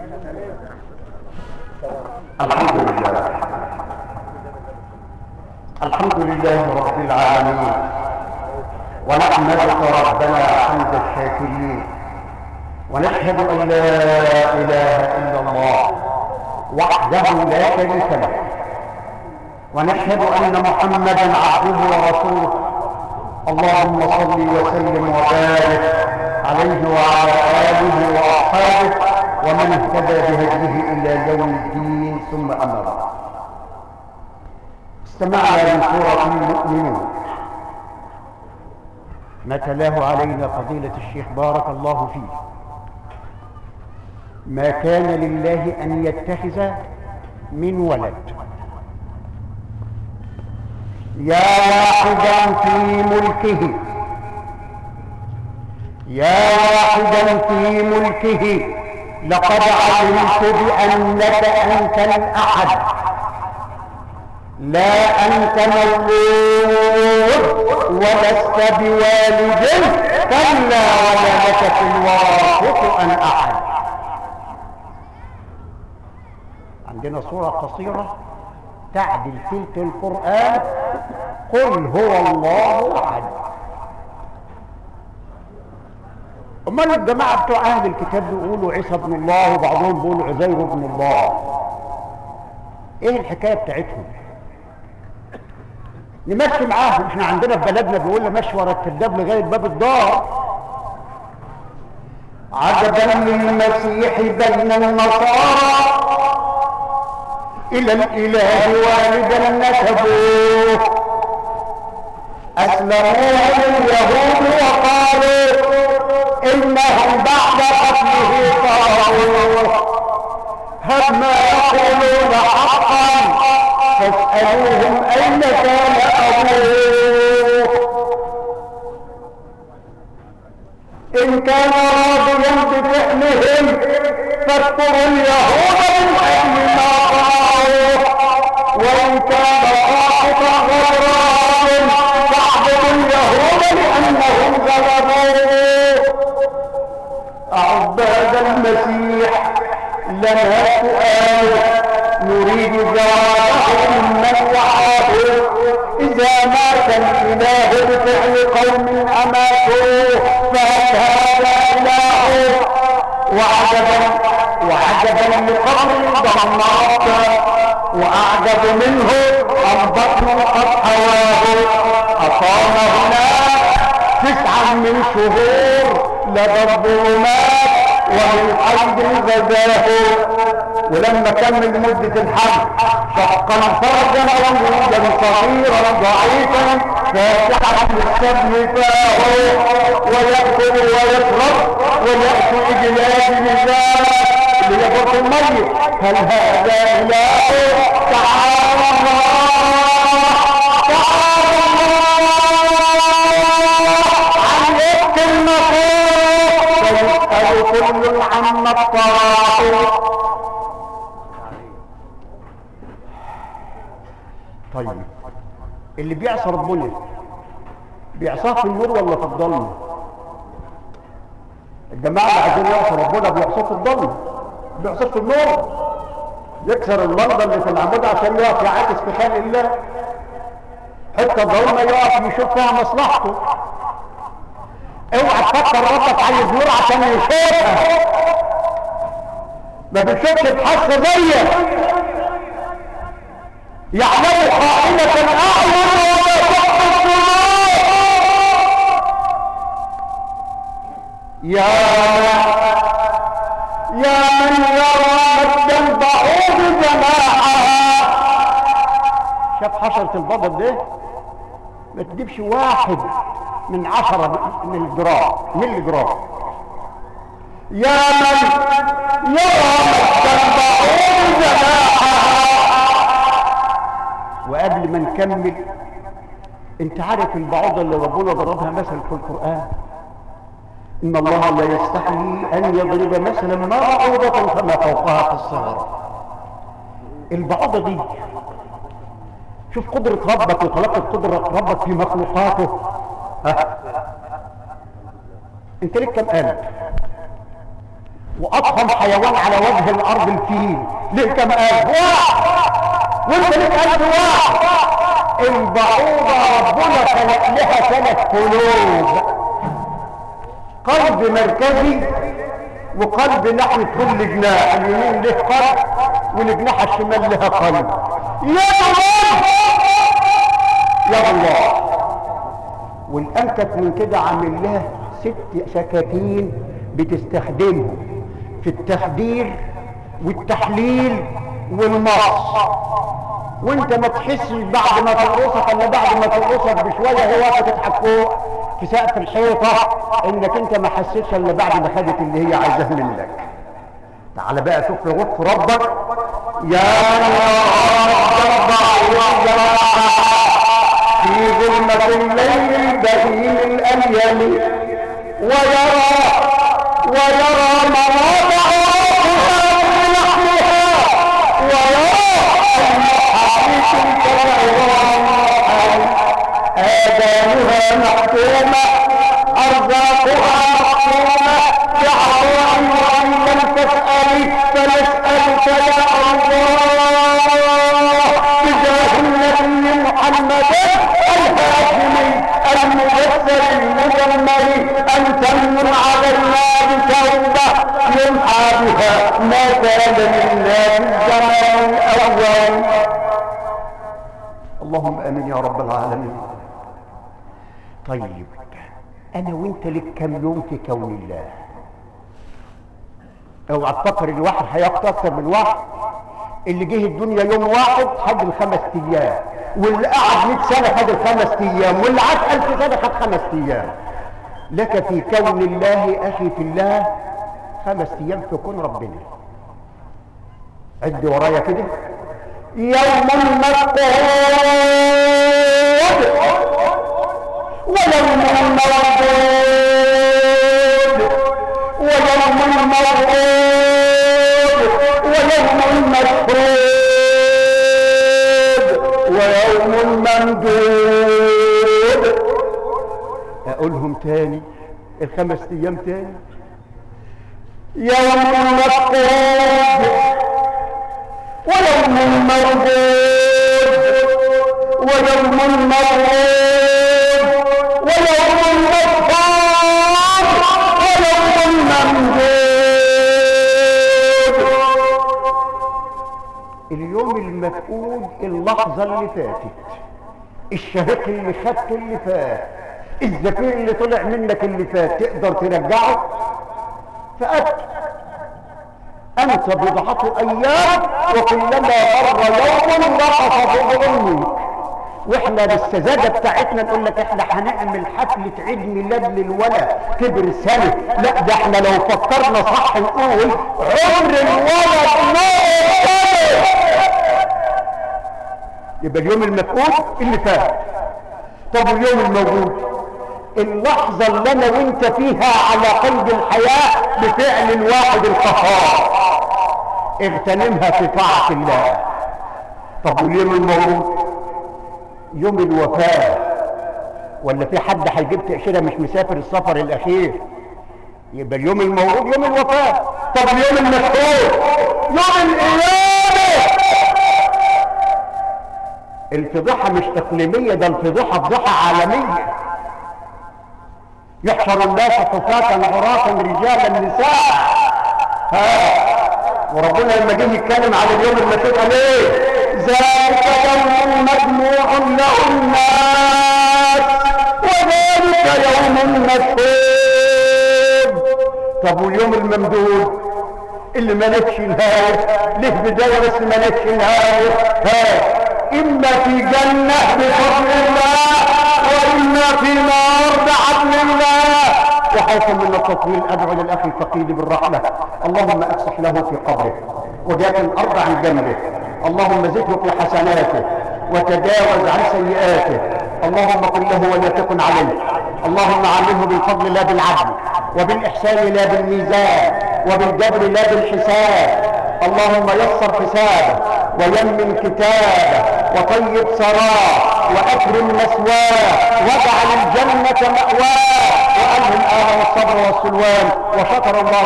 الحمد لله الحمد لله رب العالمين ونحمدك ربنا حمد الشاكرين ونشهد ان لا اله الا الله وحده لا شريك له ونشهد ان محمدا عبده ورسوله اللهم صل وسلم وبارك عليه وعلى اله واصحابه ومن اهتدى بهديه الى يوم الدين ثم اما بعد استمعنا من سوره المؤمنون ما تلاه علينا فضيله الشيخ بارك الله فيه ما كان لله ان يتخذ من ولد يا واحدا في ملكه يا واحدا في ملكه لقد علمت بانك انت الاحد لا انت مولود ولست بوالد كلا ولا لك في الورى كفؤا احد عندنا صورة قصيرة تعدل تلك القرآن قل هو الله أحد أمال الجماعة بتوع أهل الكتاب بيقولوا عيسى ابن الله وبعضهم بيقولوا عزير ابن الله إيه الحكاية بتاعتهم؟ نمشي معاهم احنا عندنا في بلدنا بيقول لي مشي ورا الكذاب لغاية باب الدار عجبا للمسيح بين النصارى إلى الإله والدا نسبوه أسلموا لليهود وقالوا إنهم بعد قتله طاروا هل ما يقولون حقا فاسألوهم أين كان أبوه إن كان راضيا بفعلهم فاذكروا اليهود من أجل ما قالوا وإن كان ساقطا غيران فاعبدوا اليهود لأنهم غلبوه أعباد المسيح لنا سؤال نريد جوابه ممن وعاه إذا مات الإله بفعل قوم أماتوه فهل هذا إله وعجبا وعجبا لقبر ضمرت وأعجب منه أن بطن قد حواه أقام هناك تسعا من شهور لدى الظلمات ومن قلب غزاه ولما كمل مدة الحمل شقا فرجا وموجا صغيرا ضعيفا فاتحا للسبل فاه ويأكل ويشرب ويأتي إجلال نزال ليبرد الميت هل هذا إله تعالى الله تعالى الله عن يد النصوص ويسأل كل عما افتراه طيب اللي بيعصى ربنا بيعصاه في النور ولا في الظلمه الجماعه اللي عايزين يعصوا ربنا بيعصوه في الظلمه بيعصوه في النور يكسر المرضى اللي في العمود عشان يقف يعاكس في خلق الله حته ظلمه يقف يشوف فيها مصلحته اوعى تفكر ربك عايز نور عشان يشوفها ما بيشوفش بحس زيك يعلم خائنة الأعين وما تخفي الصدور يا يا من يرى مجدا بعوض جناحها شاف حشرة البضل ده ما تجيبش واحد من عشرة من الجرام من الجرام يا من يرى مجدا بعوض جناحها وقبل ما نكمل انت عارف البعوضة اللي ربنا ضربها مثل في القرآن ان الله لا يستحي ان يضرب مثلا ما بعوضة فما فوقها في الصغر البعوضة دي شوف قدرة ربك وطلقت قدرة ربك في مخلوقاته ها انت ليك كم قلب واضخم حيوان على وجه الارض الفيل ليه كم قلب واحد وانت ليك قلب واحد البعوضة ربنا خلق لها ثلاث قلوب قلب مركزي وقلب ناحية كل جناح اليمين له قلب والجناح الشمال لها قلب يا الله يا الله والأنكت من كده عامل لها ست سكاكين بتستخدمهم في التخدير والتحليل والمص وانت ما تحسش بعد ما تقرصك الا بعد ما تقرصك بشويه هي واقفه تضحك فوق في سقف الحيطه انك انت ما حسيتش الا بعد ما خدت اللي هي عايزاه منك تعال بقى شوف لغط ربك يا رب في ظلمة الليل البهيم الأليم ويرى ويرى مواضع لحمها ويرى المحاريك كالعظام آذانها مختومة أرزاقها مختومة بعطاء وإن لم تسألي فنسألك يا الله بجاه النبي محمد الهاشمي المبشر المجمل أن تمن علينا بتوبة يمحى بها ما كان منا في الزمان الأول اللهم امين يا رب العالمين طيب انا وانت لك كم يوم في كون الله اوعى تفكر الواحد هياخد اكتر من واحد اللي جه الدنيا يوم واحد خد الخمس ايام واللي قعد 100 سنه خد الخمس ايام واللي عاش 1000 سنه خد خمس ايام لك في كون الله اخي في الله خمس ايام في كون ربنا عد ورايا كده يوم مفقود ويوم مردود ويوم موعود ويوم مشهود ويوم ممدود اقولهم تاني الخمس ايام تاني يوم مفقود ويوم مردود ويوم موعود ويوم مدحور ويوم ممدود اليوم المفقود اللحظة اللي فاتت الشهيق اللي خدته اللي فات الزفير اللي طلع منك اللي فات تقدر ترجعه فأت أنت بضعة أيام وكلما مر يوم رقص بظلمك واحنا بالسذاجة بتاعتنا نقول لك احنا هنعمل حفلة عيد ميلاد للولد كبر سنة لا ده احنا لو فكرنا صح نقول عمر الولد نور يبقى اليوم المفقود اللي فات طب اليوم الموجود اللحظة اللي انا وانت فيها على قلب الحياة بفعل الواحد القهار اغتنمها في طاعة الله طب واليوم الموجود يوم الوفاة ولا في حد هيجيب تأشيرة مش مسافر السفر الأخير يبقى اليوم الموعود يوم الوفاة طب اليوم المفقود يوم القيامة الفضيحة مش إقليمية ده الفضيحة فضيحة عالمية يحشر الناس حفاة عراة رجالا نساء ها وربنا لما جه يتكلم على اليوم المسيح قال ايه ذلك يوم مجموع له الناس وذلك يوم مشهود طب واليوم الممدود اللي مالكش نهاية ليه بداية بس مالكش نهاية ها إما في جنة بفضل الله وإما في نار بعدل الله وخوفا من التطويل ادعو للاخ الفقيد بالرحمه اللهم افسح له في قبره وجاك الارض عن جنبه اللهم زده في حسناته وتجاوز عن سيئاته اللهم قل له ولا تكن عليه اللهم عامله بالفضل لا بالعدل وبالاحسان لا بالميزان وبالجبر لا بالحساب اللهم يسر حسابه ويمن كتابه وطيب سراه واكرم مثواه واجعل الجنه ماواه وألهم آمن الصبر والسلوان وشكر الله